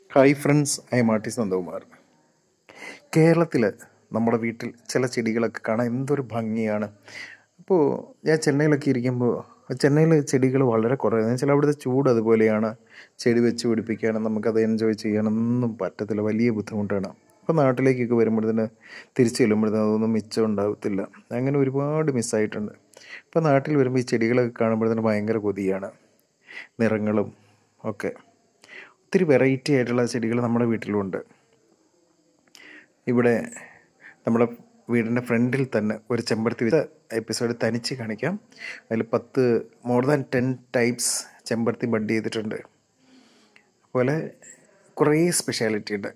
hi friends I am artist Nandakumar കേരളത്തിൽ നമ്മുടെ വീട്ടിൽ ചില ചെടികളൊക്കെ കാണാൻ എന്തൊരു ഭംഗിയാണ് അപ്പോൾ ഞാൻ ചെന്നൈയിലൊക്കെ ഇരിക്കുമ്പോൾ ചെന്നൈയിൽ ചെടികൾ വളരെ കുറവാണ് വെച്ചാൽ അവിടുത്തെ ചൂട് അതുപോലെയാണ് ചെടി വെച്ച് പിടിപ്പിക്കാനും നമുക്കത് എൻജോയ് ചെയ്യാനൊന്നും പറ്റത്തില്ല വലിയ ബുദ്ധിമുട്ടാണ് അപ്പോൾ നാട്ടിലേക്കൊക്കെ വരുമ്പോഴത്തേന് തിരിച്ച് ചെല്ലുമ്പോഴത്തേന് അതൊന്നും മിച്ചം ഉണ്ടാകത്തില്ല അങ്ങനെ ഒരുപാട് മിസ്സായിട്ടുണ്ട് ഇപ്പോൾ നാട്ടിൽ വരുമ്പോൾ ഈ ചെടികളൊക്കെ കാണുമ്പോഴത്തേന് ഭയങ്കര കൊതിയാണ് നിറങ്ങളും ഒക്കെ ഒത്തിരി വെറൈറ്റി ആയിട്ടുള്ള ചെടികൾ നമ്മുടെ വീട്ടിലുണ്ട് ഇവിടെ നമ്മുടെ വീടിൻ്റെ ഫ്രണ്ടിൽ തന്നെ ഒരു ചെമ്പരത്തി എപ്പിസോഡ് തനിച്ച് കാണിക്കാം അതിൽ പത്ത് മോർ ദാൻ ടെൻ ടൈപ്സ് ചെമ്പരത്തി ബഡ് ചെയ്തിട്ടുണ്ട് അതുപോലെ കുറേ സ്പെഷ്യാലിറ്റി ഉണ്ട്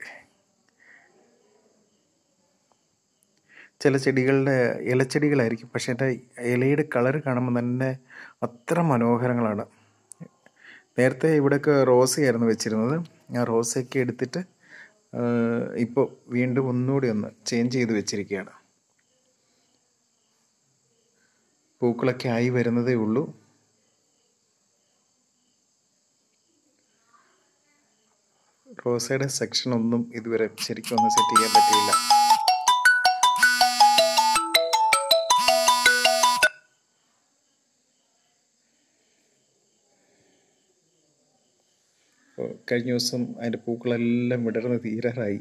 ചില ചെടികളുടെ ഇലച്ചെടികളായിരിക്കും പക്ഷേ എൻ്റെ ഇലയുടെ കളർ കാണുമ്പോൾ തന്നെ അത്ര മനോഹരങ്ങളാണ് നേരത്തെ ഇവിടെയൊക്കെ റോസയായിരുന്നു വെച്ചിരുന്നത് ആ റോസയൊക്കെ എടുത്തിട്ട് ഇപ്പോൾ വീണ്ടും ഒന്നുകൂടി ഒന്ന് ചേഞ്ച് ചെയ്ത് വെച്ചിരിക്കുകയാണ് പൂക്കളൊക്കെ ആയി വരുന്നതേ ഉള്ളൂ റോസയുടെ സെക്ഷൻ ഒന്നും ഇതുവരെ ശരിക്കും ഒന്നും സെറ്റ് ചെയ്യാൻ പറ്റിയില്ല കഴിഞ്ഞ ദിവസം അതിൻ്റെ പൂക്കളെല്ലാം വിടർന്ന് തീരാറായി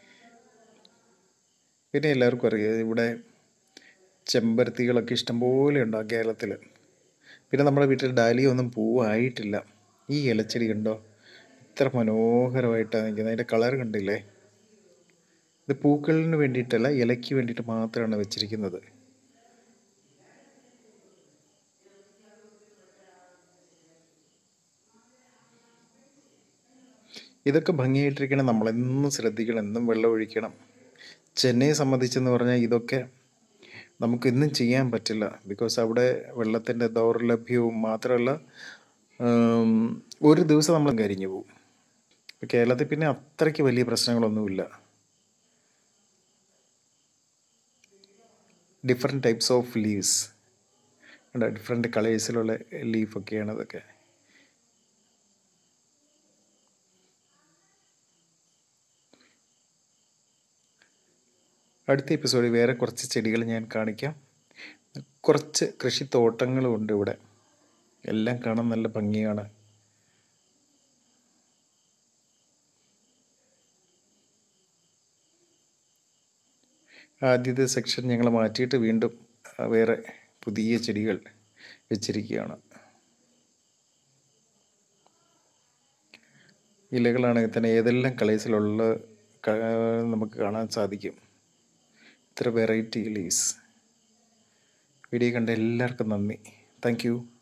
പിന്നെ എല്ലാവർക്കും അറിയാം ഇവിടെ ചെമ്പരത്തികളൊക്കെ ഇഷ്ടംപോലെ ഉണ്ടാകും കേരളത്തിൽ പിന്നെ നമ്മുടെ വീട്ടിൽ ഡാലിയ ഒന്നും പൂവായിട്ടില്ല ഈ ഇലച്ചെടി കണ്ടോ ഇത്ര മനോഹരമായിട്ടാണ് നിൽക്കുന്നത് അതിൻ്റെ കളർ കണ്ടില്ലേ ഇത് പൂക്കളിന് വേണ്ടിയിട്ടല്ല ഇലയ്ക്ക് വേണ്ടിയിട്ട് മാത്രമാണ് വെച്ചിരിക്കുന്നത് ഇതൊക്കെ ഭംഗിയായിട്ടിരിക്കണം നമ്മളെന്നും ശ്രദ്ധിക്കണം എന്നും വെള്ളം ഒഴിക്കണം ചെന്നൈയെ സംബന്ധിച്ചെന്ന് പറഞ്ഞാൽ ഇതൊക്കെ നമുക്ക് ഇന്നും ചെയ്യാൻ പറ്റില്ല ബിക്കോസ് അവിടെ വെള്ളത്തിൻ്റെ ദൗർലഭ്യവും മാത്രമല്ല ഒരു ദിവസം നമ്മൾ കരിഞ്ഞു പോകും കേരളത്തിൽ പിന്നെ അത്രയ്ക്ക് വലിയ പ്രശ്നങ്ങളൊന്നുമില്ല different types of leaves different കളേഴ്സിലുള്ള ലീഫൊക്കെയാണ് അതൊക്കെ അടുത്ത എപ്പിസോഡിൽ വേറെ കുറച്ച് ചെടികൾ ഞാൻ കാണിക്കാം കുറച്ച് കൃഷിത്തോട്ടങ്ങളും ഉണ്ട് ഇവിടെ എല്ലാം കാണാൻ നല്ല ഭംഗിയാണ് ആദ്യത്തെ സെക്ഷൻ ഞങ്ങൾ മാറ്റിയിട്ട് വീണ്ടും വേറെ പുതിയ ചെടികൾ വെച്ചിരിക്കുകയാണ് ഇലകളാണെങ്കിൽ തന്നെ ഏതെല്ലാം കളേഴ്സിലുള്ള നമുക്ക് കാണാൻ സാധിക്കും ഇത്ര വെറൈറ്റി ലീവ്സ് വീഡിയോ കണ്ട എല്ലാവർക്കും നന്ദി താങ്ക് യു